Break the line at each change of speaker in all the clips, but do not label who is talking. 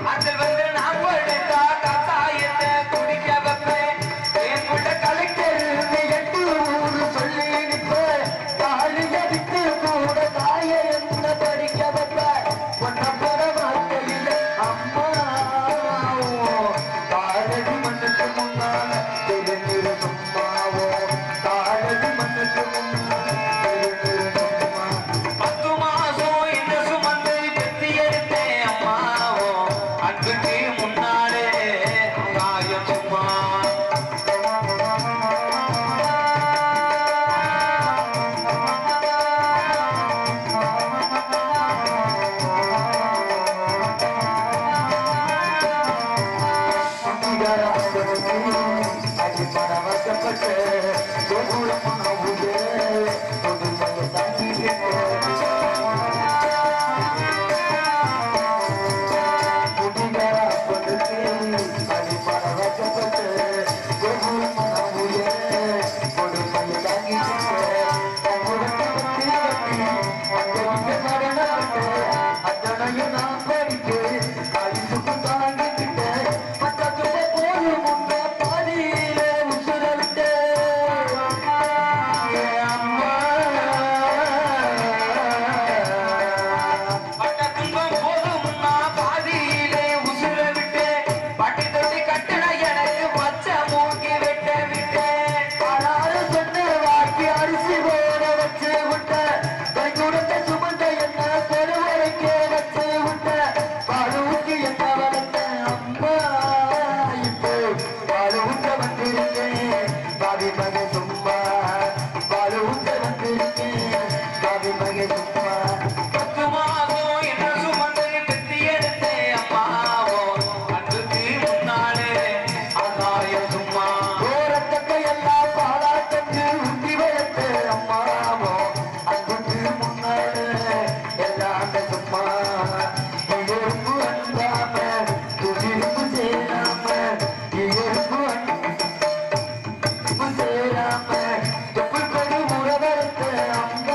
அதில் வந்து நான் படுத்தா கசாயத்தை குடிக்க வைப்பேன் என் கூட கலெக்டர் எட்டு ஊரு சொல்லி நிற்பேன் காலு எதிர்த்து கூட தாய என்ன படிக்க வைப்பேன் பொண்ண போற வாழ்க்கையில் அம்மா காலடி மண்ணுக்கு முன்னால தெரிஞ்சிட சும்மாவோ காலடி மண்ணுக்கு முன்னால தெரிஞ்சிட சும்மா பத்து மாசம் இந்த சுமந்து பெத்தி எடுத்தேன் அம்மாவோ அன்புக்கு முன்னாலே ஆகாயம் சும்மா பட்ட துன்பம் போதும் நான் பாதியிலே உசுர விட்டேன் பட்டி தொட்டி கட்டின எனக்கு பச்சை மூக்கி வெட்ட விட்டேன் ஆனாலும் சொன்ன வாக்கி அரிசி போட வச்சு விட்ட கை கொடுத்த சுமந்த என்ன பெருவரைக்கே வச்சு விட்ட பாடு ஊற்றி என்ன வளர்த்த அம்மா இப்போ பாடு ஊற்ற வந்திருக்கேன் பாவி மக சும்மா பாடு ஊற்ற வந்திருக்கேன் பாவி மக சும்மா பத்து மாதம் என்ன சுமந்து பெத்தி எடுத்தேன் அம்மாவோ அன்புக்கு முன்னாலே ஆகாயம் சும்மா ஓரத்தக்க எல்லாம் பாலாட்டத்து உண்டி வளர்த்து அம்மாவோ அன்புக்கு முன்னாலே எல்லாம் சும்மா இயற்பு அன்பாம துதிர்ப்பு சேராம இயற்பு அன்பு சேராம தொப்புள் கொடு முறவரத்த அம்மா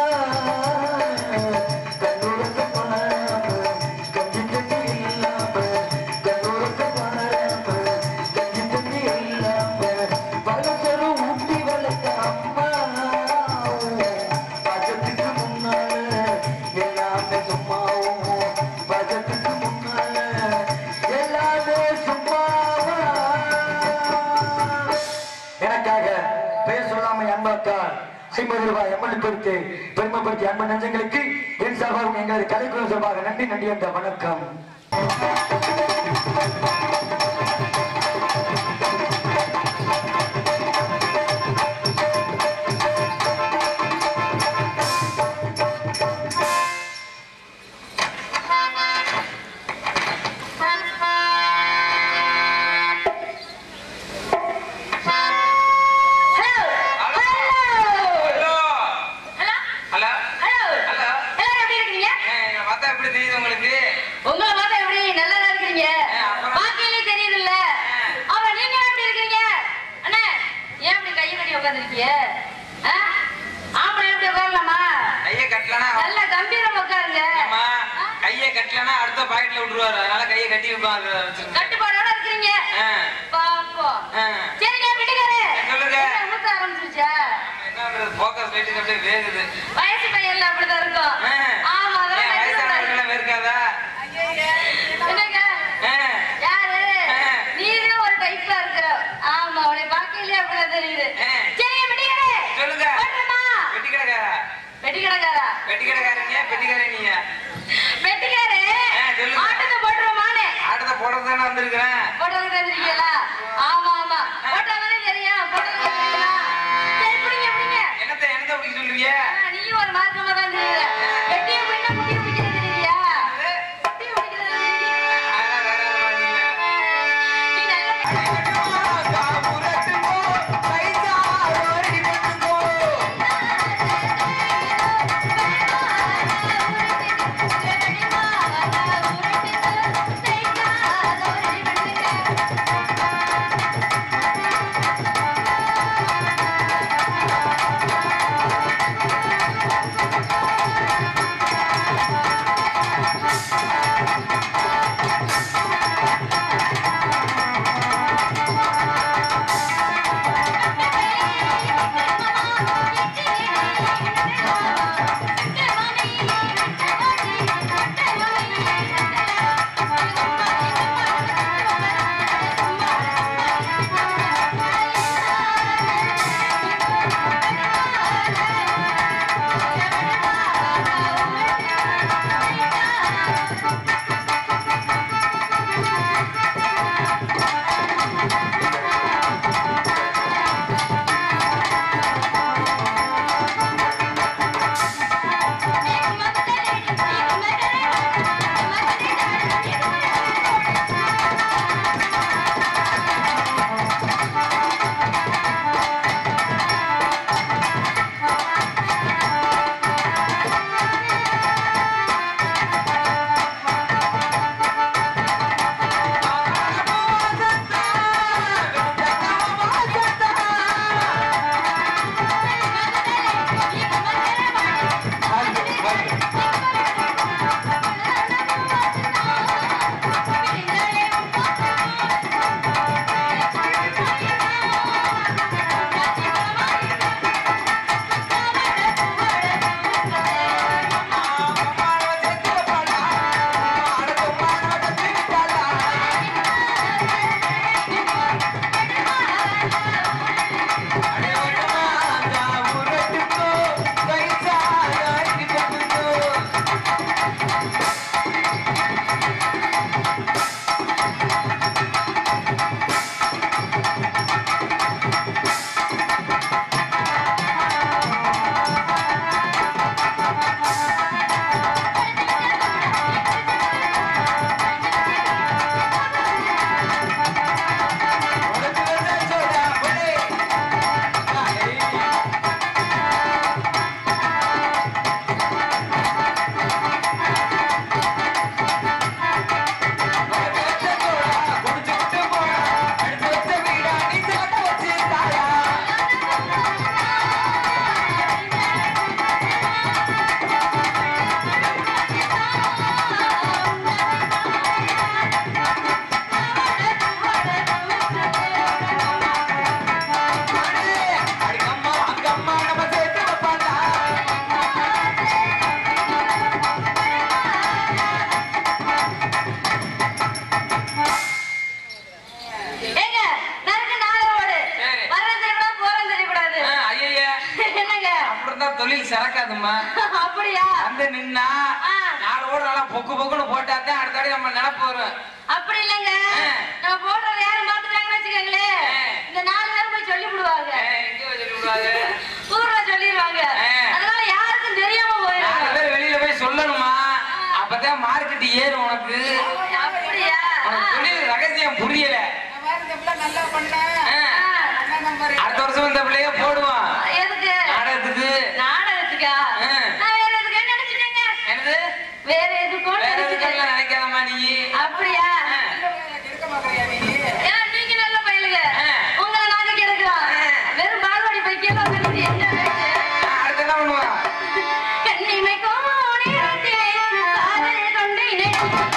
கண்ணுறக்க பாராம கஞ்சி தண்ணி இல்லாம கண்ணுறக்க பாராம கஞ்சி தண்ணி இல்லாம பலசரு ஊட்டி வளர்த்த அம்மா பஜத்துக்கு முன்னால எல்லாமே சும்மாவும் பஜத்துக்கு முன்னால எல்லாமே சும்மாவா எனக்காக பெயர் சொல்லாமை அன்பாக்கார் ஐம்பது ரூபாய் எம்மன் கொடுத்து பெருமைப்படுத்திய அன்பன் நெஞ்சங்களுக்கு என் சார்பாகவும் எங்களது கலைக்குழு சார்பாக நன்றி நன்றி என்ற வணக்கம்
ஹலோ ஹலோ ஹலோ
எல்லாரும் எப்படி இருக்கீங்க
என்ன பார்த்தா எப்படி தெரியுது உங்களுக்கு
உங்களை பார்த்தா எப்படி நல்லா தான் இருக்கீங்க
ஆ, அப்புறம்?
பாக்கையிலே தெரியுதுல்ல
ஆ.
அப்புறம் நீங்க எப்படி இருக்கீங்க அண்ணே ஏன் இப்படி கையை கட்டி உட்காந்துருக்கீங்க ஆம்பளை எப்படி உட்காரலாமா
கையை கட்டலனா
நல்ல கம்பீரம் உட்காருங்க
ஆமா கையை கட்டலனா அடுத்த பாக்கெட்ல விட்டுருவாரு அதனால கையை கட்டி வைப்பாங்க வச்சிருக்கேன்
கட்டுப்பாடோட இருக்கிறீங்க
ஆ,
பாப்போம்
ஆ.
சரிங்க விட்டுக்காரு
சொல்லுங்க.
ஊத்த ஆரம்பிச்சிருச்சா
என்ன பண்றது போக்கஸ் லைட்டுக்கு அப்படியே வேகுது
வயசு பையன்ல அப்படிதான் இருக்கும்
ஆ.
ஆமா அதெல்லாம்
ஏன்
கட்டி விடாது.
வயசானவர்கள்லாம் வெறுக்காதா
என்னங்க
ஆ,
யாரு
ஆ.
நீதான் ஒரு டைப்பா இருக்கிற ஆமா உன்னை பார்க்கலையே அப்படிதான் தெரியுது
ஆ.
சரிங்க வெட்டிக்கடை
சொல்லுங்க
போட்டுருமா
வெட்டி கிடக்காரா
வெட்டிக்கடைக்காரா
வெட்டி கிடக்காரங்க வெட்டிக்காரே நீங்க
வெட்டிக்காரு
ஆ, சொல்லுங்க.
ஆட்டத்தை போட்டுருமானே
ஆட்டத்தை போடுறது தானே வந்திருக்கிறேன்
போட்டதுக்கு தெரிஞ்சிருக்கீங்களா ஆமா ஆமா போட்டாதானே தெரியும் போட்டதுக்கு தெரியுங்களா சரி பிடிங்க பிடிங்க
என்னத்தை என்னத்தை அப்படி சொல்றீங்க
ஆ, நீயும் ஒரு மார்க்கமா தான் தெரியுது வெட்டிய பிடினா முட்டிய பிடிக்கிறது தெரியலையா முட்டிய பிடிக்கிறது தெரியலையா?
அதெல்லாம் வேற யாரும் மாட்டீங்க.
நீ நல்ல
ஆ
இருக்குமா
அப்படியா
வந்து நின்னா
ஆ.
நாலு ஓட நல்லா பொக்கு பொக்குன்னு போட்டாதான் அடுத்த வாட்டி நம்ம நினப்பு வரும்
அப்படி இல்லைங்க
ஆ.
நம்ம போடுறது யாரும் பார்த்துட்டாங்கன்னு வச்சுக்கோங்களேன்
ஆ.
இந்த நாலு பேர் போய் சொல்லி விடுவாங்க
ஏய், எங்கேயோ சொல்லி விடாது
ஊர்ல சொல்லிடுவாங்க
ஆ.
அதனால யாருக்கும் தெரியாம
நாலு
போயிடும்
பேர் வெளியில போய் சொல்லணுமா அப்பதான் மார்க்கெட் ஏறும் உனக்கு
அப்படியா
உனக்கு தொழில் ரகசியம் புரியல
நல்லா பண்ண
ஆ.
அண்ணா நம்பர்
அடுத்த வருஷம் இந்த பிள்ளைய போடுவான்
எதுக்கு
நாடகத்துக்கு
நாடகத்துக்கா
ஆ.
நான் வேற எதுக்கு நினைச்சிட்டேங்க
என்னது
வேற எதுக்கும்
வேற
நினைச்சிட்டேன்
எதுக்கெல்லாம் நினைக்காதம்மா நீ
அப்படியா
ஆ.
இருக்க மாட்டேறியா நீ
ஏன் நீங்க நல்ல பையலுங்க
ஆ.
உங்களை நாங்க கெடுக்கிறோம்
ஆ.
வெறும் பால்வாடி பைக்கியெல்லாம் வந்துட்டு என்ன வேலை?
அடுத்து என்ன பண்ணுவா
கண்ணிமைக்கும் நேரத்திலே காதல் கொண்டேனே.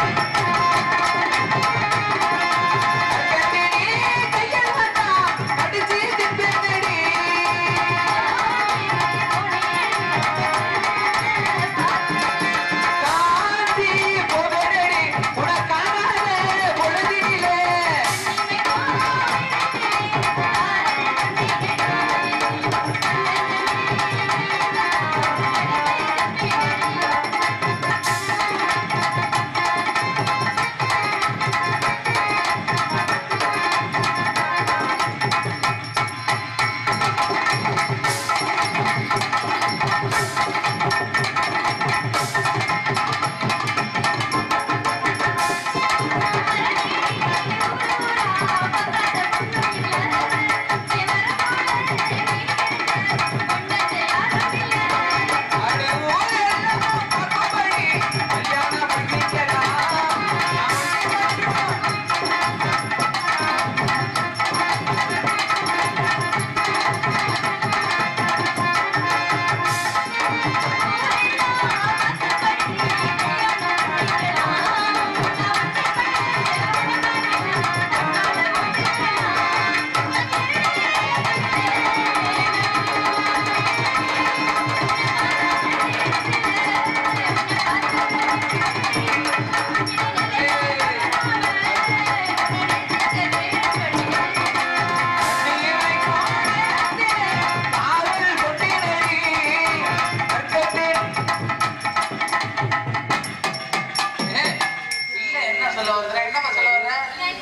என்ன சொல்ல வர்ற என்னம்மா சொல்ல வர்ற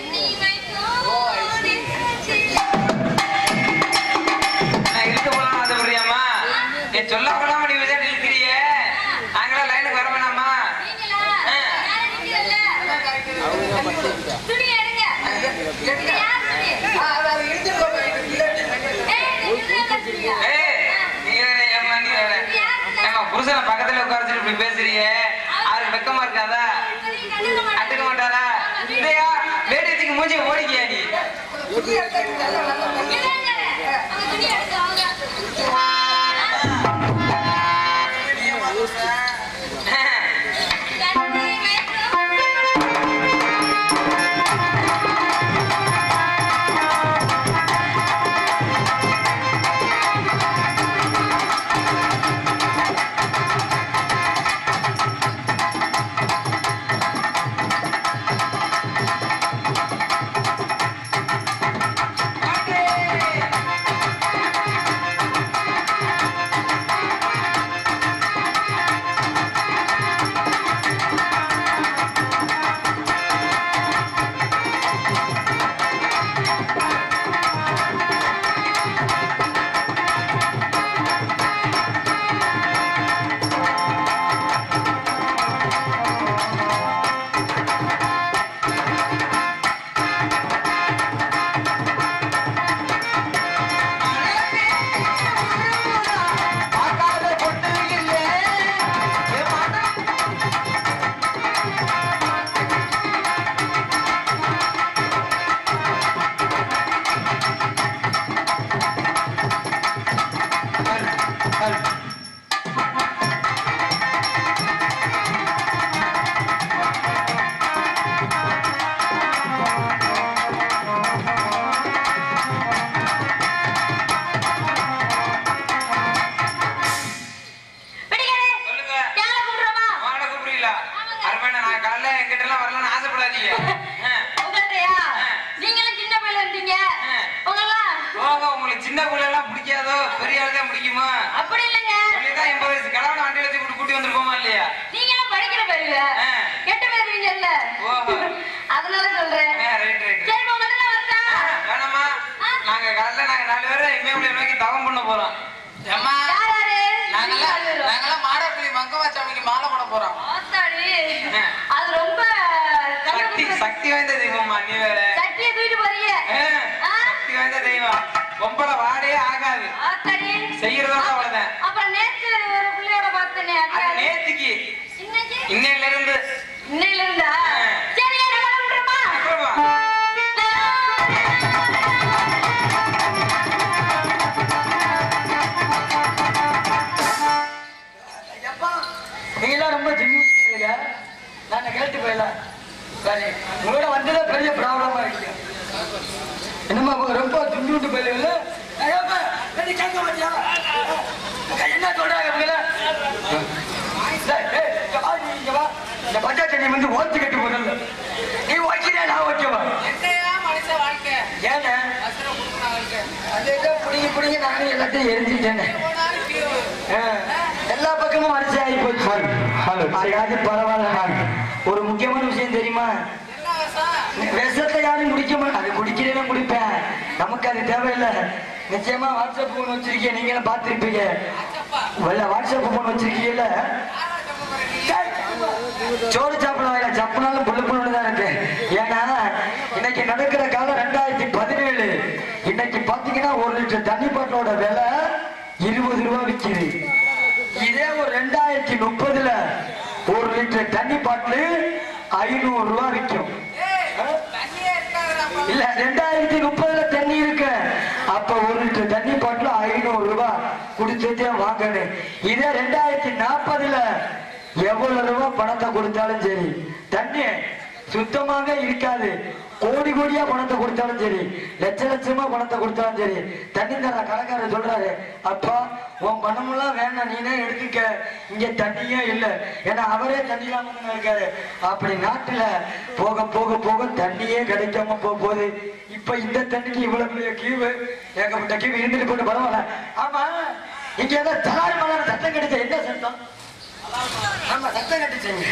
நான் இழுத்து போலாம் ஆசைப்படுறியாம்மா நீ சொல்ல போலாம நீ விஜய் இழுக்கிறிய நாங்களாம் லைனுக்கு வர வேணாமா
துணி எடுங்க இது யார் துணி? ஏய், இது இதுல துணியா?
ஏய் நீ வேற, ஏம்மா நீ வேற. ஏம்மா புருஷனை பக்கத்துல உட்கார வச்சுட்டு இப்படி பேசுறியே அவருக்கு வெக்கமா இருக்காதா
துணி கண்டுக்க மாட்டேன்.
அட்டுக்க மாட்டாரா இல்லையா வேடியத்துக்கு மூஞ்சி ஓடிக்கியா நீ
இல்லைங்க. அவங்க துணி எடுத்து அவங்க. கண்ணி வைக்கும்.
ஆ பண்ண போறோம்
ஏம்மா,
யார் யாரு?
நாங்கெல்லாம்
யார் யாரு?
நாங்கெல்லாம் மாடப்புலி மங்கம்மா சாமிக்கு மாலை போட போறோம்
ஆத்தாடி. அது ரொம்ப
சக்தி
கண்டுபிடிச்ச-
சக்தி வாய்ந்த தெய்வம்மா நீ வேற
சட்டியை தூக்கிட்டு போறீங்க
ஆ,
ஆ?
சக்தி வாய்ந்த தெய்வம் பொம்பளை வாடே ஆகாது
ஆத்தாடி.
செய்யறதோட அவ்வளவுதான்
அப்புறம் நேத்து ஒரு பிள்ளையோட பார்த்தேனே அது
அது
யாரு?
நேத்துக்கு
இன்னைக்கு
இன்னையில இருந்து
இன்னையில இருந்தா
ஆ.
சரி என்ன விட்டுருமா
அப்புறமா
எப்பா நீங்களாம் ரொம்ப ஜிம்மிங்க நான் கேட்டு போயிடலாம் சரி உங்களோட வந்ததே பெரிய ப்ராப்ளமா இருக்கு என்னம்மா உங்க ரொம்ப ஜிம்மிட்டு போயிடுவீங்க கேட்க மாட்டியா என்ன சொல்றாங்க இவங்கள டேய், டேய், இங்க வா, நீ இங்க வா. இந்த பஞ்சாயத்து நீ வந்து ஓட்டு கட்டி முதல்ல நீ ஓட்டினா நான் ஓகேவா
என்னையா மனுஷ வாழ்க்கை
ஏன்னு
அசுர குடும்ப வாழ்க்கை
அது ஏதோ புடிங்கி புடிங்கி நானும் எல்லாத்தையும் எரிஞ்சிட்டேன்னு
போனாலும் தீர்வு
ஆ, எல்லா பக்கமும் வரிசை ஆகி போச்சு அதாவது பரவாயில்ல ஒரு முக்கியமான விஷயம் தெரியுமா
என்ன விஷம்
விஷத்தை யாரும் குடிக்க மாட்டேன் அது குடிக்கிறேன்னு குடிப்பேன் நமக்கு அது தேவையில்லை நிச்சயமா வாட்ஸ்அப் போன் வச்சிருக்கீங்க நீங்களும் பார்த்திருப்பீங்க
ஆச்சப்பா
வெள்ள வாட்ஸ்அப் போன் வச்சிருக்கீங்கல்ல
யாரா தப்பு போற நீ
டேய், சோறு சாப்பிட வேலை சப்புனாலும் புல்லு புல்லு தான் இருக்கு ஏன்னா இன்னைக்கு நடக்கிற காலம் ரெண்டாயிரத்தி பதினேழு இன்னைக்கு பாத்தீங்கன்னா ஒரு லிட்டர் தண்ணி பாட்டோட விலை இருபது ரூபா விக்குது இதே ஒரு ரெண்டாயிரத்தி முப்பதுல ஒரு லிட்டர் தண்ணி பாட்டில் ஐநூறு ரூபா விற்கும்
ஏய் தண்ணியே இருக்காதுடா
இல்ல ரெண்டாயிரத்தி முப்பதுல தண்ணி இருக்கு அப்ப ஒரு லிட்டர் தண்ணி பாட்டில் ஐநூறு ரூபாய் கொடுத்துட்டே வாங்கணும் இதே ரெண்டாயிரத்தி நாற்பதுல எவ்வளவு ரூபாய் பணத்தை கொடுத்தாலும் சரி தண்ணி சுத்தமாக இருக்காது கோடி கோடியா பணத்தை கொடுத்தாலும் சரி லட்ச லட்சமா பணத்தை கொடுத்தாலும் சரி தண்ணி தர கடைக்காரர் சொல்றாரு அப்பா உன் பணமெல்லாம் வேணாம் நீனே எடுத்துக்க இங்க தண்ணியே இல்லை ஏன்னா அவரே தண்ணி இல்லாம தானே இருக்காரு அப்படி நாட்டுல போக போக போக தண்ணியே கிடைக்காம போக போகுது இப்ப இந்த தண்ணிக்கு இவ்வளவு பெரிய கீவு ஏகப்பட்ட கீவு இருந்துட்டு போட்டு பரவாயில்ல ஆமா இங்க ஏதோ தலாரி மலான சத்தம் கிடைச்ச என்ன சத்தம் ஆமா சத்தம் கட்டுச்சுங்க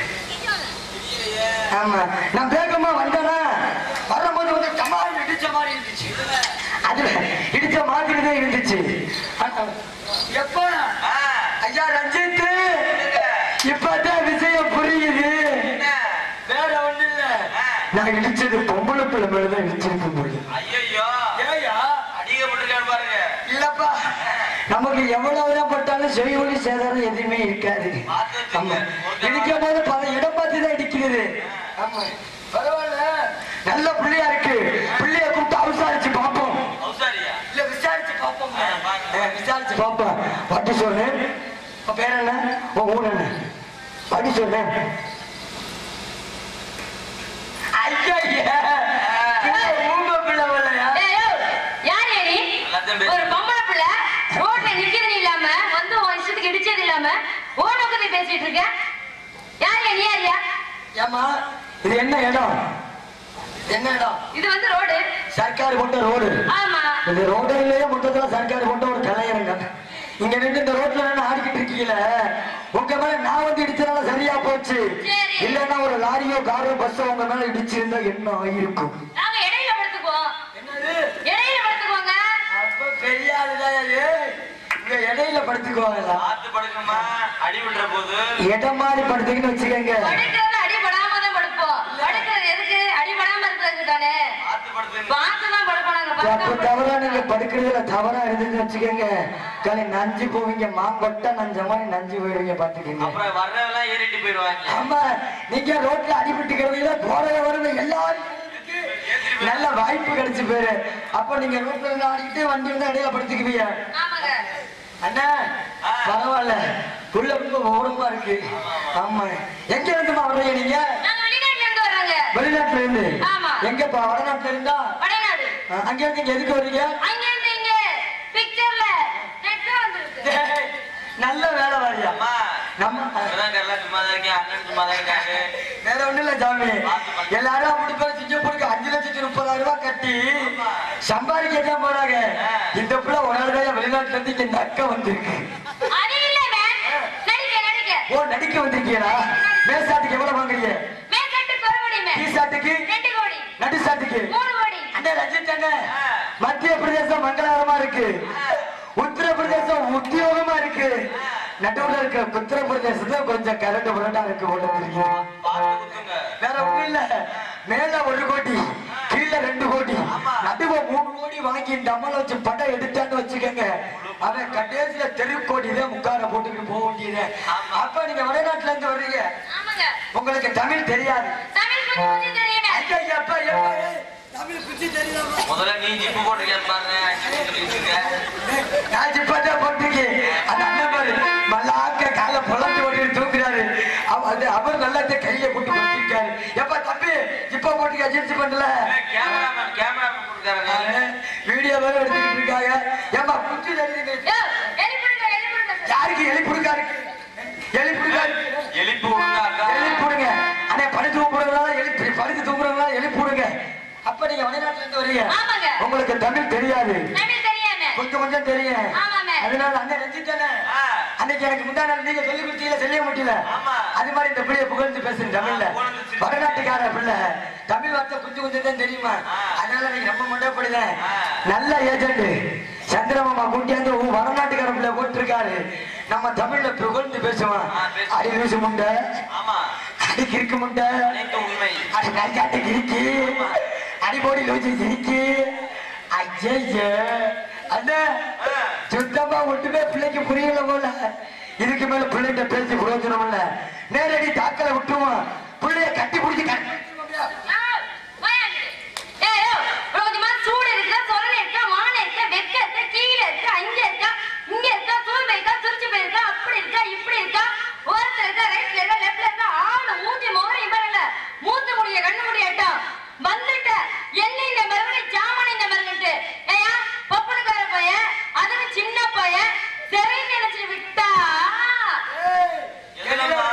ஆமா நான் வேகமா வந்தேனா வரும்போது வந்து கமால் இடிச்ச மாதிரி இருந்துச்சு அதுல இடிச்ச மாதிரி தான் இருந்துச்சு ஆனா, எப்ப
ஆ,
ஐயா ரஞ்சித்
சொல்லுங்க.
இப்பதான் விஷயம் புரியுது
என்ன?
வேற ஒண்ணு இல்ல
ஆ.
நான் இடிச்சது பொம்பளை பிள்ளை மேலதான் இடிச்சிருப்பேன் போல
ஐயையோ,
ஏயா
அடிக்கப்பட்டிருக்காரு பாருங்க
இல்லப்பா நமக்கு எவ்வளவுதான் பட்டாலும் செவி ஒளி சேதாரம் எதுவுமே இருக்காது
பார்த்து வச்சுங்க.
ஆமா இடிக்கும் போது பல இடம் பார்த்து தான் இடிக்கிறது ஆமா பரவாயில்ல நல்ல பிள்ளையா இருக்கு பிள்ளைய கூப்பிட்டு அவசாரிச்சு பார்ப்போம்
ஹவுசாரியா?
இல்ல விசாரிச்சு பார்ப்போம்
ஆ, பாருங்க.
விசாரிச்சு பார்ப்போம் பாட்டி சொல்லு உன் பேர் என்ன உன் ஊர் என்ன பாட்டி சொல்லு ஐயா உங்க பிள்ளை வரலையா
ஏய், யோவ், யார் ஏ நீ?
எல்லாத்தையும் பேசு.
ஒரு பொம்பளை பிள்ளை ரோட்ல நிக்கிறது இல்லாம வந்து உன் இஷ்டத்துக்கு இடிச்சது இல்லாம ஓ நோக்கத்தை பேசிட்டு இருக்க யார் நீ யாரியா
ஏமா இது என்ன இடம் என்ன இடம்
இது வந்து ரோடு
சர்க்கார் போட்ட ரோடு
ஆமா
இந்த ரோடுலயே மொத்தத்துல சர்க்கார் போட்ட ஒரு கலையரங்க இங்க நின்று இந்த ரோட்ல நின்னு ஆடிக்கிட்டு இருக்கீங்கள உங்க மேல நான் வந்து இடிச்சதால சரியா போச்சு
சரி.
இல்லன்னா ஒரு லாரியோ காரோ பஸ்ஸோ உங்க மேல இடிச்சிருந்தா என்ன ஆகிருக்கும்
நாங்க இடையில படுத்துக்குவோம்
என்னது
இடையில படுத்துக்குவோங்க
அப்ப பெரிய ஆளுதான் அது. இங்க இடையில படுத்துக்குவாங்களா
பார்த்து படுக்கணுமா அடி விடுற போது
இடம் மாதிரி படுத்துக்கின்னு வச்சுக்கோங்க
படுக்கிறது அடிபடாம தான் படுப்போம் படுக்கிறது எதுக்கு அடிபடாம இருக்கிறதுக்கு தானே
பார்த்து படுத்துங்க
பார்த்து தான் படுப்போம் நாங்க
அப்ப
படுக்காம
தவறா நீங்க படுக்கிறதுல தவறா இருந்துன்னு வச்சுக்கோங்க காலை நஞ்சு போவீங்க மாங்கொட்டை நஞ்ச மாதிரி நஞ்சு போயிடுவீங்க பாத்துக்கோங்க
அப்புறம் வர்றவெல்லாம் ஏறிட்டு போயிடுவாங்க
ஆமா நீங்க ரோட்ல அடிபட்டுக்கிறதுல போறத வருது எல்லாரும் நல்ல வாய்ப்பு கிடைச்சு போயிரு அப்ப நீங்க ரோட்ல இருந்து ஆடிக்கிட்டு வண்டி வந்து இடையில படுத்துக்குவீங்க
ஆமாங்க
அண்ணா பரவாயில்ல உள்ள ரொம்ப ஓரமா இருக்கு ஆமா எங்க இருந்துமா வர்றீங்க நீங்க
நாங்க வெளிநாட்டுல இருந்து வர்றாங்க
வெளிநாட்டுல இருந்து
ஆமா.
எங்கப்பா வடநாட்டுல இருந்தா
வடநாடு
அஹ், அங்க இருந்து இங்க எதுக்கு வர்றீங்க
அங்க இருந்து இங்க பிக்சர்ல நெட் வந்திருக்கு
டேய், நல்ல வேலை வாரியா
அம்மா
நம்ம
இப்பதான் கரெக்டா சும்மா தான் இருக்கேன் அண்ணன் சும்மா தான் இருக்காங்க
வேற ஒண்ணும் இல்ல சாமி எல்லாரும் அப்படி போய் சிங்கப்பூருக்கு அஞ்சு லட்சத்தி முப்பதாயிரம் ரூபாய் கட்டி சம்பாதிக்க தான் போறாங்க இந்த பிள்ளை ஒரு நாள் தான் வெளிநாட்டுல இருந்து இங்க நக்க வந்திருக்கு
அது இல்ல மேம் நடிக்க நடிக்க
ஓ நடிக்க வந்திருக்கீங்களா மேசாட்டுக்கு எவ்வளவு வாங்குறீங்க
மேற்கட்டுக்கு ஒரு கோடி மேம்
டீ சாட்டுக்கு
ரெண்டு கோடி
நடு சாட்டுக்கு
மூணு கோடி
அண்ணே ரஞ்சித் அண்ணே மத்திய பிரதேசம் மங்களகரமா இருக்கு உத்தர உத்தரப்பிரதேசம் உத்தியோகமா இருக்கு நடுவுல இருக்க உத்தரப்பிரதேசத்துல கொஞ்சம் கரண்ட் புரண்டா இருக்கு போல தெரியுது
பார்த்து குத்துங்க.
வேற ஒண்ணும் இல்ல மேல ஒரு கோடி கீழே ரெண்டு கோடி நடுவ மூணு கோடி வாங்கி நம்மள வச்சு படம் எடுத்தான்னு வச்சுக்கோங்க அவன் கடைசியில தெருக்கோடி தான் முக்கார போட்டுக்கிட்டு போக வேண்டியது அப்ப நீங்க வடநாட்டுல இருந்து வர்றீங்க
ஆமாங்க
உங்களுக்கு தமிழ் தெரியாது
தமிழ் கொஞ்சம் கொஞ்சம் தெரியுமே
ஐயா, ஐயா, அப்பா, எப்பா, ஏய், தமிழ் குச்சி தெரியாம
முதல்ல நீ ஜிப்பு போட்டிருக்கேன்னு பாருங்க அங்கே சொல்லிட்டு இருக்க.
நான் ஜிப்பாட்டா போட்டிருக்கேன் அந்த அண்ணன் பாரு மல்லாக்க கால புலந்து ஓடி தூக்குறாரு அவ- அது அவர் நல்லாத்த கையில போட்டு கொடுத்திருக்காரு எப்ப தம்பி ஜிப்பா போட்டுக்க ஜீன்ஸ் பண்ணல
ஏய், கேமராமேன் கேமராமேன் கொடுத்தாரு
வீடியோ வேற எடுத்துக்கிட்டு இருக்காங்க ஏமா குச்சி தெரியுது
யோ, எலி புடுங்க, எலி புடுங்க.
யாருக்கு எலி புடுக்கா இருக்கு எலி புடுக்கா இருக்கு
எலிப்பு விடுங்க
எலி போடுங்க அண்ணே படுத்து தூங்குறவங்களா எலி படுத்து தூங்குறவங்களா எலி போடுங்க அப்ப நீங்க வெளிநாட்டுல இருந்து வர்றீங்க
ஆமாங்க.
உங்களுக்கு தமிழ் தெரியாது
தமிழ் தெரியாம
கொஞ்சம் கொஞ்சம் தெரியும்
ஆமாமே.
அதனால அண்ணன் ரஞ்சித் தானே
ஆ.
அன்னைக்கு எனக்கு முந்தா நாள் நீங்க சொல்லி கொடுத்தீங்க சொல்ல முடியல
ஆமா.
அது மாதிரி இந்த பிள்ளைய புகழ்ந்து பேசுறேன் தமிழ்ல
ஆ, புகழ்ந்து சிரிச்சு.
வடநாட்டுக்கார பிள்ளை தமிழ் வார்த்தை கொஞ்சம் கொஞ்சம் தான் தெரியுமா
ஆ.
அதனால நீங்க ரொம்ப மண்டப்படுத
ஆ.
நல்ல ஏஜென்ட் சந்திரமாமா கூட்டியாந்து உன் வடநாட்டுக்கார பிள்ளை போட்டிருக்காரு நம்ம தமிழ்ல புகழ்ந்து பேசுவான்
ஆ, பேசு.
அடி வீசு முண்டை
ஆமா
அடி கிறுக்கு முண்டை
அனைத்து உண்மை
அடி நஞ்சாட்டு கிறுக்கி அடி போடி லூச்சி கிறுக்கி ஐயே அண்ணா
ஆ.
சுத்தமா ஒட்டுமே பிள்ளைக்கு புரியல போல இதுக்கு மேல பிள்ளைகிட்ட பேசி பிரயோஜனம் இல்ல நேரடி தாக்கலை விட்டுருவோம் பிள்ளைய கட்டி பிடிச்சி கட்டி
யோ, வாயாங்க. ஏய், யோ, உனக்கு கொஞ்சமா சூடு இருக்கா, சொரணை இருக்கா, மானம் இருக்கா, வெக்கம் இருக்கா, கீழே இருக்கா, அங்க இருக்கா, இங்க இருக்கா, தூள் போயிருக்கா, துரிச்சு போயிருக்கா, அப்படி இருக்கா, இப்படி இருக்கா, ஓரத்துல இருக்கா, ரைட்ல இருக்கா, லெஃப்ட்ல இருக்கா, ஆளு மூஞ்சி முகரையும் பாருங்க. மூத்த முடிய, கண்ணு முடிய எட்டும். வந்துட்ட. என்ன இந்த மருமனை, ஜாமான் இந்த மருமன்ட்டு. ஏய்யா, பப்பனுக்கார பையன், அதுவும் சின்ன பையன், சரின்னு நினைச்சிட்டு விட்டா.
என்னம்மா?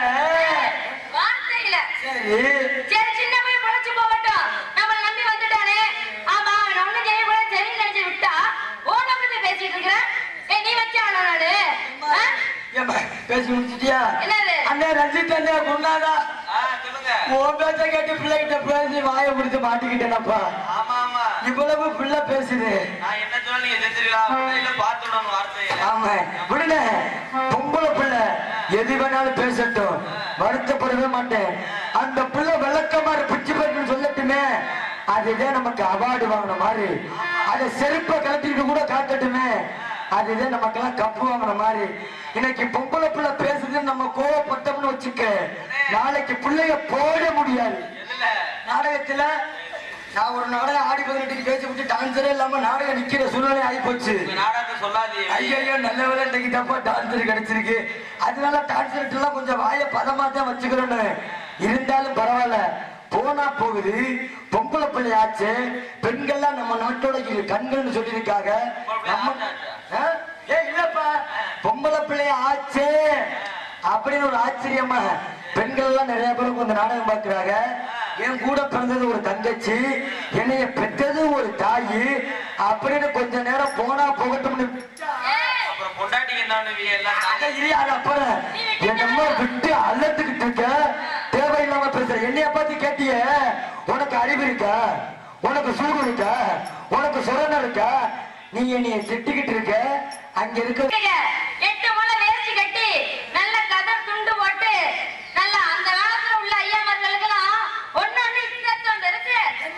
வார்த்தை இல்ல.
சரி
சரி சின்ன பையன் பொழைச்சு போகட்டும் நம்மள நம்பி வந்துட்டானே ஆமா அவன் ஒண்ணும் செய்யக்கூடாது சரின்னு நினைச்சு விட்டா ஓட பத்தி பேசிட்டு இருக்கிற ஏய் நீ வச்ச ஆளா நானு ஆ?
ஏம்மா, பேசி முடிச்சிட்டியா
என்னது?
அண்ணே ரஞ்சித் அண்ணே குண்டாதா
ஆ, சொல்லுங்க
உன் பேச்ச கேட்டு பிள்ளைகிட்ட பேசி வாயை முடிச்சு மாட்டிக்கிட்டேனப்பா
ஆமா ஆமா
இவ்வளவு பிள்ளை பேசுது
நான் என்ன சொன்னா நீங்க செஞ்சிருக்கா இல்ல பார்த்து விடணும் வார்த்தையை
ஆமா விடுன பொம்பளை பிள்ளை எது வேணாலும் பேசட்டும் வருத்தப்படவே மாட்டேன் அந்த பிள்ளை விளக்கமா பிச்சு போட்டு சொல்லட்டுமே அதுதான் நமக்கு அவார்டு வாங்கின மாதிரி அதை செருப்பை கலட்டிட்டு கூட காட்டட்டுமே அதுதான் நமக்கெல்லாம் கப்பு வாங்கின மாதிரி இன்னைக்கு பொம்பளை பிள்ளை பேசுதுன்னு நம்ம கோவப்பட்டோம்னு வச்சுக்க நாளைக்கு பிள்ளைய போட முடியாது
எதுல
நாடகத்துல நான் ஒரு நாடகம் ஆடி பதினெட்டுக்கு பேசி விட்டு டான்ஸரே இல்லாம நாடகம் நிக்கிற சூழ்நிலை ஆகி போச்சு
உங்க நாடகத்தை சொல்லாதீங்க
ஐயோ நல்ல வேலை இன்னைக்கு தப்பா டான்ஸர் கிடைச்சிருக்கு அதனால டான்ஸர் எல்லாம் கொஞ்சம் வாய பதமா தான் வச்சுக்கிறோன்னு இருந்தாலும் பரவாயில்ல போனா போகுது பொம்பளை பிள்ளையாச்சு பெண்கள்லாம் நம்ம நாட்டோட இரு கண்கள்னு சொல்லியிருக்காங்க நம்ம ஆ? ஏய் இல்லப்பா பொம்பளை பிள்ளைய ஆச்சு அப்படின்னு ஒரு ஆச்சரியமா பெண்கள் எல்லாம் நிறைய பேருக்கு இந்த நாடகம் பார்க்கிறாங்க என் கூட பிறந்தது ஒரு தங்கச்சி என்னைய பெற்றது ஒரு தாயி அப்படின்னு கொஞ்ச நேரம் போனா போகட்டும்னு விட்டா,
ஏய்,
அப்புறம் பொண்டாட்டிக்கு என்ன பண்ணுவீங்க எல்லாம்
அட இரு, அது அப்புறம் என்னமோ விட்டு அலத்துக்கிட்டு இருக்க தேவையில்லாம பேசுற என்னைய பார்த்து கேட்டிய உனக்கு அறிவு இருக்கா உனக்கு சூடு இருக்கா உனக்கு சுரணம் இருக்கா நீ என்னைய திட்டிக்கிட்டு இருக்க அங்க இருக்க
கேளுங்க. எட்டு முளை வேஷ்டி கட்டி நல்ல கதர் துண்டு போட்டு நல்ல அந்த காலத்துல உள்ள ஐயாமார்களுக்கெல்லாம் ஒண்ணு ஒண்ணு இத்தத்தம் பெருசு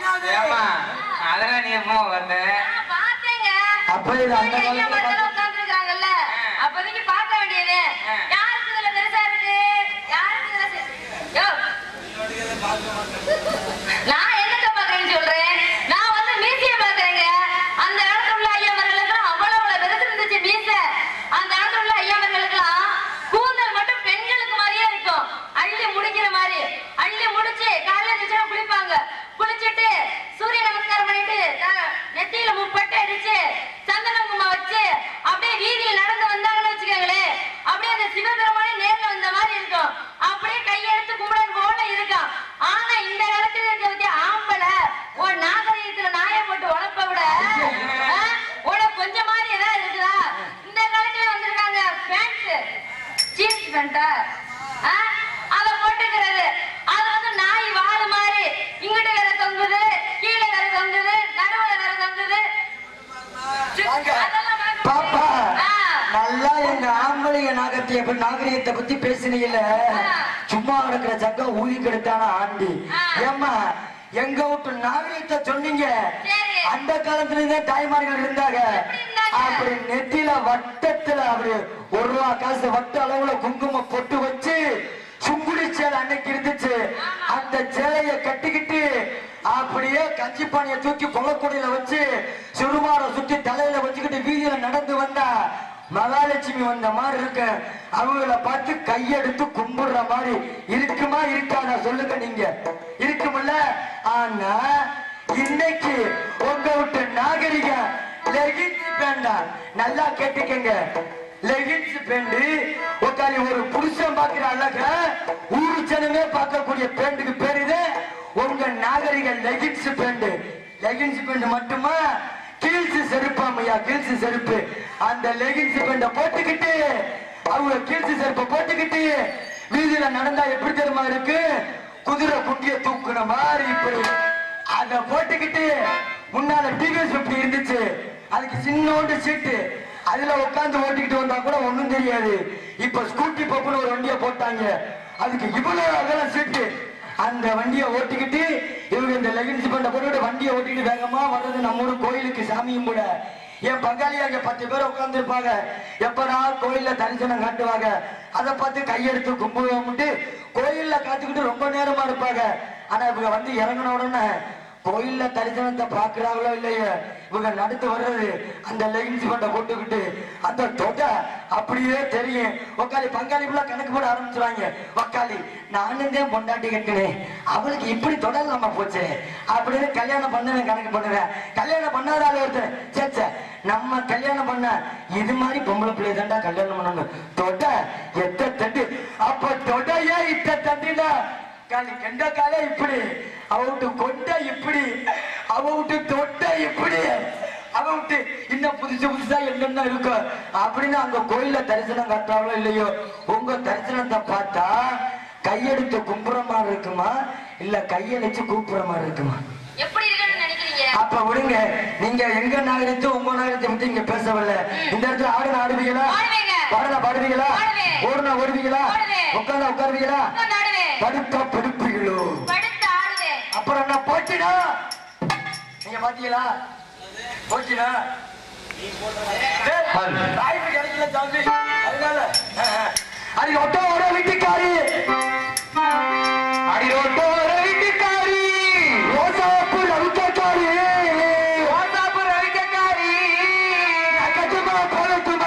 ஏமா அதெல்லாம் நீ எப்போ வந்த
நான் பார்த்தேங்க
அப்ப இது அந்த காலத்துல
ஐயாமார்கள் உட்கார்ந்துருக்காங்கல்ல அப்போதைக்கு பார்க்க வேண்டியது யாருக்கு இதுல பெருசா இருக்கு யாருக்கு இதுல பெருசு- யோ. நான் என்னத்த பாக்குறேன்னு சொல்றேன் நான் வந்து மீசைய பாக்குறேங்க அந்த காலத்துல உள்ள ஐயாமார்களுக்கெல்லாம் அவ்வளவு அவ்வளவு பெருசு இருந்துச்சு மீசை அந்த காலத்துல உள்ள ஐயாமார்களுக்கெல்லாம் கூந்தல் மட்டும் பெண்களுக்கு மாதிரியே இருக்கும் அள்ளி முடிக்கிற மாதிரி அள்ளி முடிச்சு காலையில நிச்சயம் குளிப்பாங்க குளிச்சுட்டு சூரிய நமஸ்காரம் பண்ணிட்டு த- நெத்தியில முப்பட்டு அடிச்சு சந்தன குங்குமம் வச்சு
இப்ப நாகரிகத்தை பத்தி பேசுனீங்கல்ல சும்மா கிடக்குற சக்கம் ஊதி கெடுத்தான ஆண்டி
ஆ.
ஏம்மா எங்க வீட்டு நாகரிகத்தை சொன்னீங்க
சரி.
அந்த காலத்துல இருந்தே தாய்மார்கள் இருந்தாங்க
எப்படி இருந்தாங்க?
அப்படி நெத்தியில வட்டத்துல அப்படி ஒரு ரூபா காசு வட்ட அளவுல குங்குமம் பொட்டு வச்சு சுங்குடி சேலை அன்னைக்கு இருந்துச்சு அந்த சேலைய கட்டிக்கிட்டு அப்படியே கஞ்சி பானைய தூக்கி கொலக்குடியில வச்சு சுடுமார சுத்தி தலையில வச்சுக்கிட்டு வீதியில நடந்து வந்தா மகாலட்சுமி வந்த மாதிரி இருக்கு அவங்கள பார்த்து கையெடுத்து கும்பிடுற மாதிரி இருக்குமா இருக்காதா சொல்லுங்க நீங்க இருக்குமில்ல ஆனா இன்னைக்கு உங்க விட்டு நாகரிகம் லெகின்ஸ் பேண்டா நல்லா கேட்டுக்கங்க லெகின்ஸ் பேண்டு உட்காந்து ஒரு புருஷன் பாக்குற அழக ஊரு ஜனமே பார்க்கக்கூடிய பேண்டுக்கு பேரு இது உங்க நாகரிக லெகின்ஸ் பேண்டு லெகின்ஸ் பேண்டு மட்டுமா கீழ்ஸ் செருப்பாமையா கீழ்ஸ் செருப்பு அந்த லெகின்ஸ் பேண்ட போட்டுக்கிட்டு அவங்க கீழ்ஸ் செருப்பை போட்டுக்கிட்டு வீதியில நடந்தா எப்படி தெரியுமா இருக்கு குதிரை குட்டிய தூக்குன மாதிரி இப்படி அத போட்டுக்கிட்டு முன்னால டிவிஎஸ் இப்படி இருந்துச்சு அதுக்கு சின்னோண்டு சீட்டு அதுல உட்கார்ந்து ஓட்டிக்கிட்டு வந்தா கூட ஒண்ணும் தெரியாது இப்ப ஸ்கூட்டி பப்புன்னு ஒரு வண்டியை போட்டாங்க அதுக்கு இவ்வளவு அகலம் சீட்டு அந்த வண்டியை ஓட்டிக்கிட்டு இவங்க இந்த லெகின்ஸ் பண்ண போட்டு வண்டியை ஓட்டிக்கிட்டு வேகமா வர்றது நம்ம ஊர் கோயிலுக்கு சாமியும் கூட என் பங்காளி அங்க பத்து பேர் உட்கார்ந்து இருப்பாங்க எப்படா கோயில்ல தரிசனம் காட்டுவாங்க அதை பார்த்து கையெடுத்து கும்பிடுவோம்ட்டு கோயில்ல காத்துக்கிட்டு ரொம்ப நேரமா இருப்பாங்க ஆனா இவங்க வந்து இறங்கின உடனே கோயில்ல தரிசனத்தை பாக்குறாங்களோ இல்லையோ இவங்க நடந்து வர்றது அந்த லெகின்ஸ் பண்ண போட்டுக்கிட்டு அந்த தொகை அப்படியே தெரியும் உக்காளி பங்காளி ஃபுல்லா கணக்கு போட ஆரம்பிச்சுவாங்க உக்காளி நானும் தான் பொண்டாட்டி கட்டினேன் அவளுக்கு இப்படி தொடரலாமா போச்சு அப்படின்னு கல்யாணம் பண்ணவன் கணக்கு பண்ணுவேன் கல்யாணம் பண்ணாத ஆளு ஒருத்தர் சே சே நம்ம கல்யாணம் பண்ண இது மாதிரி பொம்பளை பிள்ளை தாண்டா கல்யாணம் பண்ணணும் தொட எத்த தட்டு அப்ப தொடையே இத்த தண்டினா காலி கெண்ட கால இப்படி அவட்டு கொண்ட இப்படி அவட்டு தொட்ட இப்படி அவட்டு இன்னும் புதுசு புதுசா என்னென்ன இருக்கு அப்படின்னு அங்க கோயில்ல தரிசனம் காட்டுறாங்களோ இல்லையோ உங்க தரிசனத்தை பார்த்தா கையெடுத்து கும்புற மாதிரி இருக்குமா இல்ல கையடிச்சு கூப்பிடுற மாதிரி இருக்குமா
எப்படி இருக்குன்னு நினைக்கிறீங்க
அப்ப விடுங்க நீங்க எங்க நாகரிகத்தை உங்க நாகரிகத்தை பத்தி இங்க பேசவில்லை இந்த இடத்துல ஆடுன ஆடுவீங்களா
ஆடுவேங்க.
பாடல பாடுவீங்களா
பாடுவேன்.
ஓடுனா ஓடுவீங்களா
ஓடுவேன்.
உட்கார்ந்தா உட்காருவீங்களா
உட்கார்ந்து ஆடுவேன்
படுத்தா படுப்பீங்களோ
படுத்து ஆடுவேன்
அப்புறம் என்ன போச்சுனா நீங்க பாத்தீங்களா போச்சுனா வாய்ப்பு கிடைக்கல சாமி அதனால அது ஒட்டோட வீட்டுக்காரி அடி ஒட்டோட வீட்டுக்காரி ரோசாப்பு ரவிக்காரி ரோசாப்பு ரவிக்காரி கட்டுமா போகட்டுமா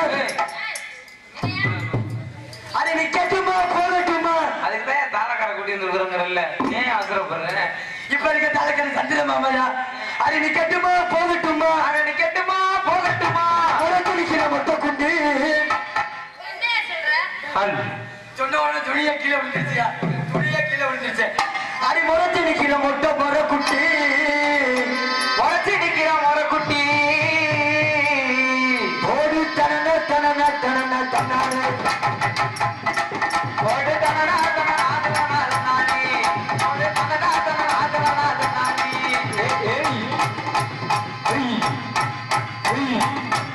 அது நிக்கட்டுமா போகட்டுமா
அதுக்கு தான் தாளக்கார கூட்டி வந்துருக்குறோங்கிறல்ல ஏன் அவசரப்படுற
இப்ப இருக்க தலைக்கன் சந்திர மாமையா அது நிக்கட்டுமா போகட்டுமா
அங்க நிக்கட்டுமா போகட்டுமா
உனக்கு நிக்கிற மொத்த குண்டு
என்ன சொல்ற
சொன்ன உடனே துணிய கீழே விழுந்துருச்சியா துணிய கீழே விழுந்துருச்சு அது முறைச்சு நிக்கிற மொட்டை மர குட்டி முறைச்சு நிக்கிற மர குட்டி ஓடு தனன தனன தனன தன்னானே ஓடு தனன தனன தனன தன்னானே ஓடு தனன தனன தனன தன்னானே ஏய் ஏய் ஏய் ஏய்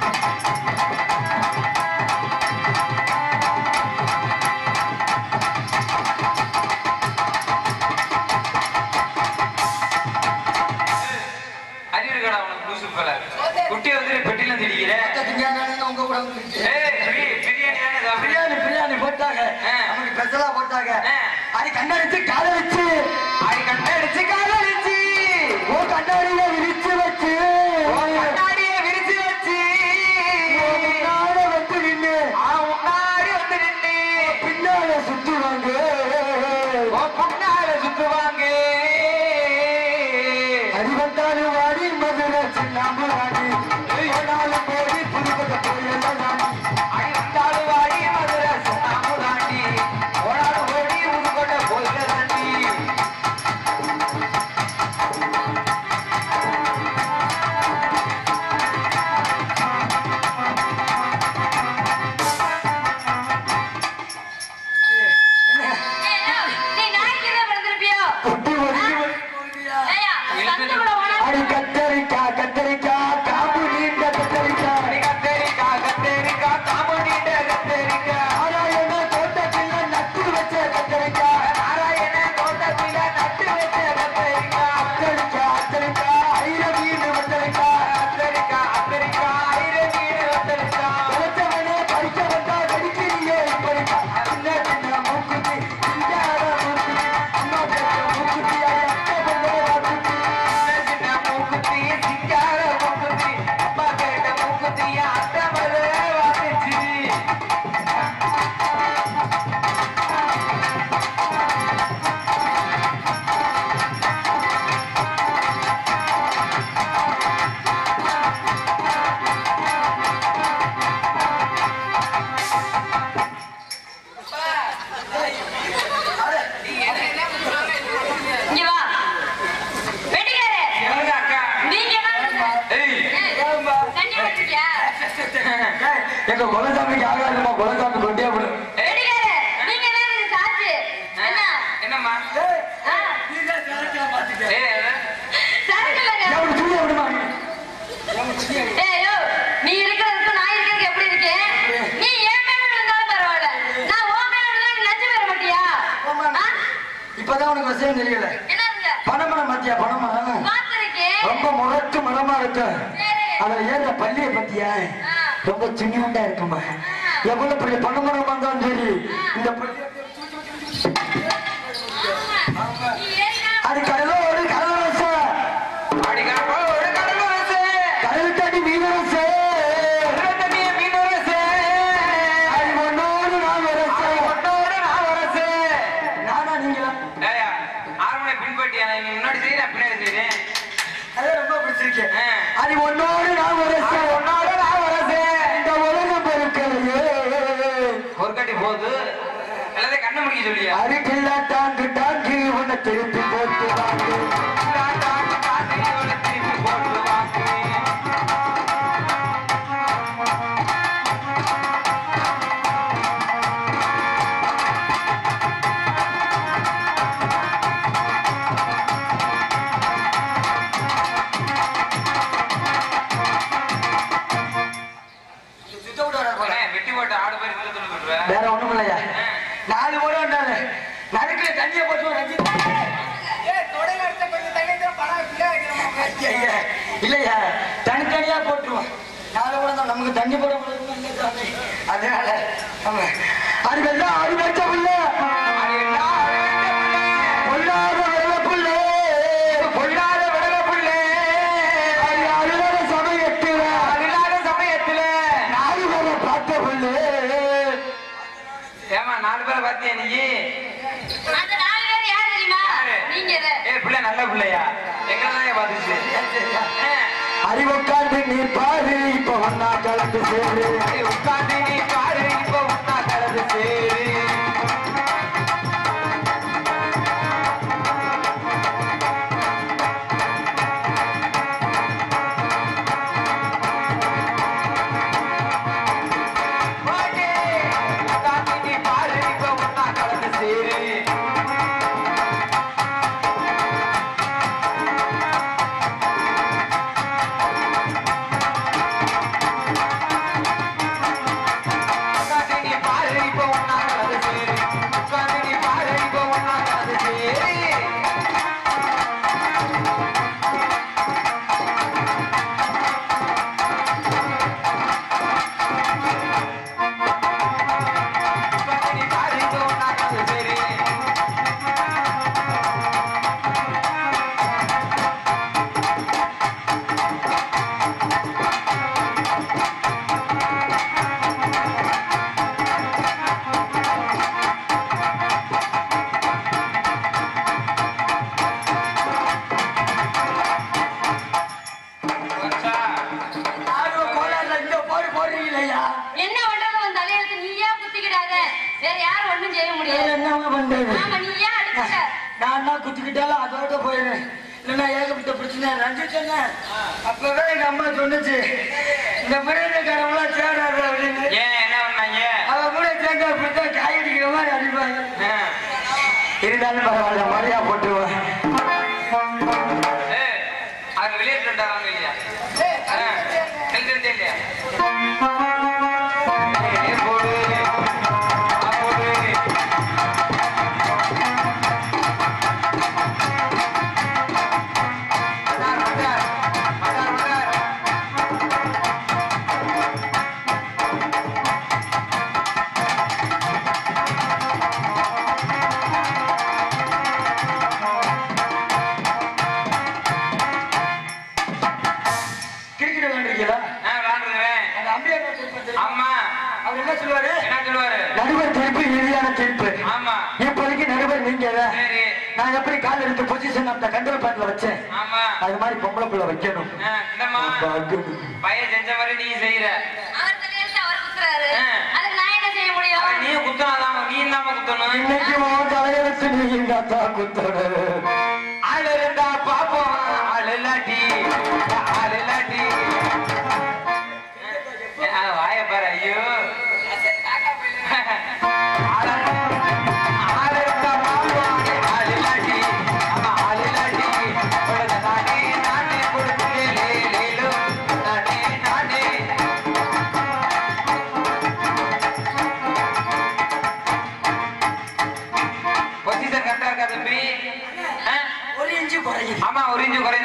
அறிவு இருக்கடா உனக்கு லூசு போல குட்டி வந்து பெட்டில திடிக்கிற
திங்கக்கிழமை உங்க கூட வந்துருச்சு.
ஏய் பிரி- பிரியாணி தானே சாப்பிடுற?
பிரியாணி பிரியாணி போட்டாங்க
ஆ.
நமக்கு ஸ்பெஷலா போட்டாங்க
ஆ.
அது கண்ணடிச்சு காலை வச்சு
அடி கண்ணடிச்சு காலடிச்சு
ஓ கண்ணாடியில விரிச்சு வச்சு
கண்ணாடியை விரிச்சு வச்சு
உன் முன்னால வந்து நின்னு
அவன் முன்னாடி வந்து நின்று
பின்னால சுத்துவாங்க
உன் முன்னால சுத்துவாங்க
அடி வந்தாலும் வாடி மதுரை சின்னாம்பு வாடி போனாலும் போடி புதுப்பட்ட போயெல்லாம் நாடி
அடி வந்தாலும் வாடி மதுரை சுண்ணாம்பு தாண்டி ஓடாலும் ஓடி புதுக்கோட்டை கோயில தாண்டி
நீ நாய்க்கு பிறந்திருப்பியோ
குட்டி ஒதுக்கி ஒதுக்கி போடுறியா?
ஏய்யா, சந்து கூட உனக்கு
அடி கத்தரிக்கா கத்தரிக்கா காம்பு நீண்ட கத்தரிக்கா
அடி கத்தரிக்கா கத்தரிக்கா காம்பு நீண்ட கத்தரிக்கா
நாராயண எங்க குலசாமிக்கு ஆகாதுமா குலசாமி கொண்டே விடும்
வெடிக்காரு, நீங்க தான் இதுக்கு சாட்சி. என்ன?
என்னம்மா
ஆ,
ஏய்
சரக்கு இல்லைங்க.
எவனு துணியை விடுமா
ஏய், யோ, நீ இருக்கிறதுக்கும் நான் இருக்கிறதுக்கு எப்படி இருக்கேன்? நீ என் மேல விழுந்தாலும் பரவாயில்ல. நான் உன் மேல விழுந்தா நீ நஞ்சு பெற மாட்டியா? ஆ?
இப்பதான் உனக்கு விஷயம் தெரியல
என்னதுங்க?
பணமரம் பாத்தியா பணமரம்
பார்த்திருக்கேன்.
ரொம்ப முரட்டு மரமா இருக்கு
சரி.
அதுல ஏற பள்ளிய பத்தியா
ஆ.
ரொம்ப சின்னண்டா இருக்குமா எவ்வளவு பெரிய பணமரம் வந்தாலும் சரி இந்த பள்ளி
ஆமா. நீ ஏறினா
அது கடலோடு கடலரச
அடிக்கிறப்போ ஒரு கடல் அரசு
கடலுக்காடி மீனரசு
தண்ணிய மீன் அரசு
அது ஒன்னோடு நான் வரசு
ஒன்னோட நான் அரசு
நானா நீங்களா
ஏய்யா, ஆறுமணி பின்பற்றியா நீ முன்னாடி செய்ய நான் பின்னாடி செய்றேன்
அது ரொம்ப பிடிச்சிருக்கேன்
ஆ.
அது ஒன்னோடு நான் வரசு
ஒன்னோட நான் அரசு
இந்த உலகம் பெருக்கலையே
ஒரு கட்டி போகுது எல்லாத்தையும் கண்ணு முடிக்க சொல்லியா
அதுக்கில்ல டாங்கு டாங்கு உன்னை திருப்பி போட்டு வாங்கு
தாண்டி தாண்டி இவனை திருப்பி போட்டு வாக்கு அண்ணே, வெட்டி போட்டு ஆடு பேர் இதுல துணி போட்டுருவேன்
வேற ஒண்ணும் இல்லையா நாலு முறை வந்தாரு நடுக்குல தண்ணியை போட்டு ரஞ்சி
ஏய், தொடையில அடிச்சா கொஞ்சம் தண்ணி தான் பணம் பிள்ளை வைக்கிறோமா?
ஐயா, இல்லையா தனித்தனியா போட்டுருவோம் நாலு முறை தான் நமக்கு தண்ணி போட முடியாது இல்லை சாமி. அதனால ஆமா அதுக்கெல்லாம் அடி வச்ச பிள்ளை
அது என்ன அழகான புள்ளை.
பொல்லாத வெள்ள பிள்ளை
பொல்லாத விடல புள்ளை.
அது அழுத சமயத்துல
அது இல்லாத சமயத்துல
நாலு பேரை பார்த்த பிள்ளை
ஏமா நாலு பேரை பாத்தியா நீ
அந்த நாலு பேர் யார் தெரியுமா?
யாரு?
நீங்க தான்.
ஏ பிள்ளை நல்ல பிள்ளையா எங்கதான் பாத்துச்சு
அறிவுக்காண்டு நீ பாரு இப்ப வந்தா கலந்து சேரு
உட்காந்து நீ பாரு இப்ப ஒன்னா கலந்து சேரு பாட்டி, உட்கார்ந்து நீ பாரு இப்ப ஒன்னா கலந்து சேரு உட்கார்ந்து நீ பாரு இப்ப ஒன்னா கலந்து சேரு உட்கார்ந்து நீ பாரு இப்ப ஒன்னா கலந்து சேரு உட்கார்ந்து நீ பாரு இப்ப ஒன்னா கலந்து சேரு வச்சா
ஆர்வ கோளாறுல இங்க போடு போடுறீங்களா
என்ன பண்றது உன் தலையெழுத்து நீயா குத்திக்கிடாத வேற யாரும் ஒண்ணும் செய்ய
வேற
முடியாது
என்னவா பண்றது
ஆமா நீயா அடிச்சுட்ட
நான் தான் குத்திக்கிட்டாலும் அதோட போயிடுறேன் இல்லைன்னா ஏகப்பட்ட பிரச்சனை ரஞ்சி சொன்னேன் அப்பவே எங்க அம்மா சொன்னுச்சு இந்த மிருகக்காரங்களாம் சேராது அப்படின்னு
ஏன் என்ன பண்ணாங்க
அவ கூட சேர்ந்து அப்படித்தான் காய் அடிக்கிற மாதிரி அடிப்பாங்க
ஆ.
இருந்தாலும் பரவாயில்ல மழையா போட்டுருவேன்
ஏய், அவர் வெளியேற்று விட்டாராங்க இல்லையா ஆ, தெரிஞ்சிருந்தே இல்லையா ஏய், நீ போடு ஆ, போடு மச்சான், மச்சான், மச்சான், மச்சான்.
கிரிக்கெட் விளையாண்டுருக்கீங்களா
ஆ, விளையாண்டுருக்கிறேன்.
அந்த அம்பையர் அவர்
ஆமா
என்ன சொல்லுவாரு
என்ன சொல்லுவாரு
நடுவர் தீர்ப்பு இறுதியான தீர்ப்பு
ஆமா
இப்போதைக்கு நடுவர் நீங்க தான்.
சரி
நான் எப்படி கால் எடுத்து பொசிஷன் அந்த கண்ட்ரோல் பேட்ல வச்சேன்
ஆமா
அது மாதிரி பொம்பளை புள்ள வைக்கணும்
ஆ, இந்தம்மா பையன் செஞ்ச மாதிரி நீ செய்யற
அவர் தலையெழுத்து அவர் குத்துறாரு
ஆ.
அதுக்கு நான் என்ன செய்ய முடியும்
அவன் நீ குத்தனாதான் நீ இல்லாம குத்தணும்
இன்னைக்கு உன் தலையெழுத்து நீ தான் குத்தோடு
ஆள் இருந்தா பாப்போம் ஆள் இல்லாட்டி ஆள் இல்லாட்டி ஆ, வாயை பாரு ஐயோ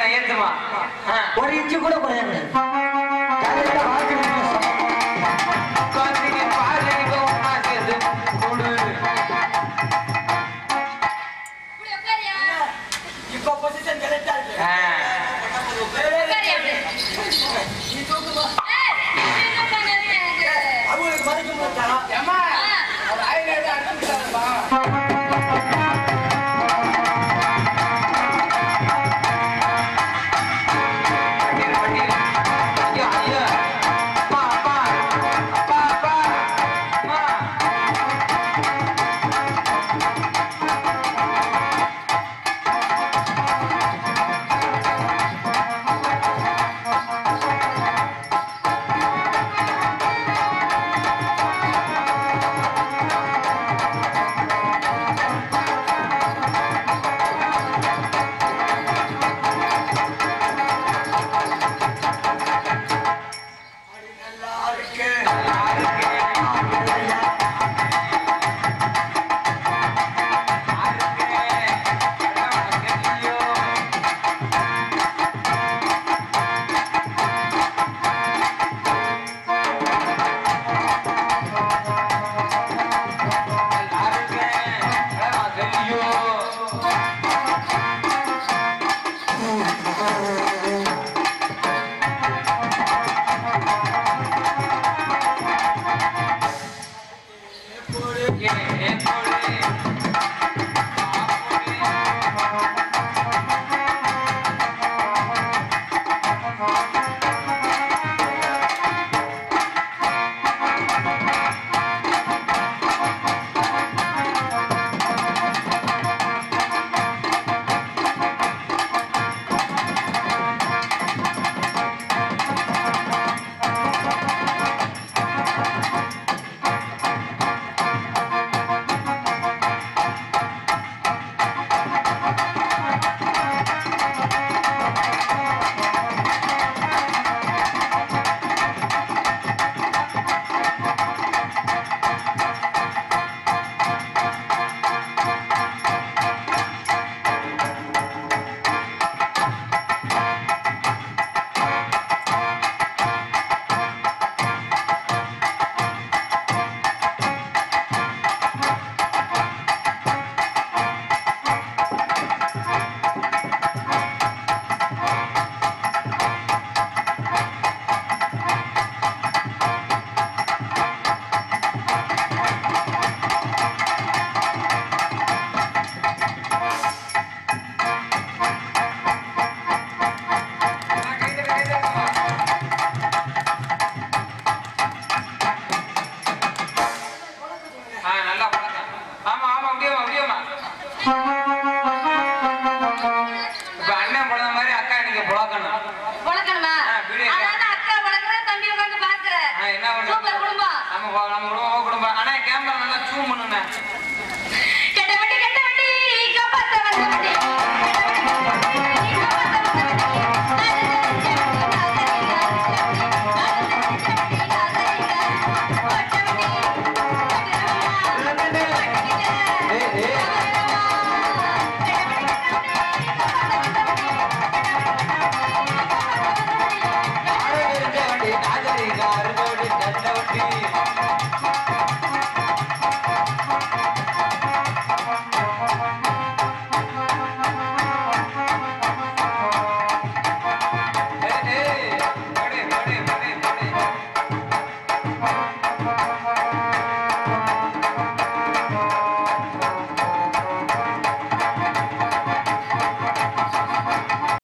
ஏத்துமா ஆ.
ஒரு இன்ச்சு கூட குறைய கூடாது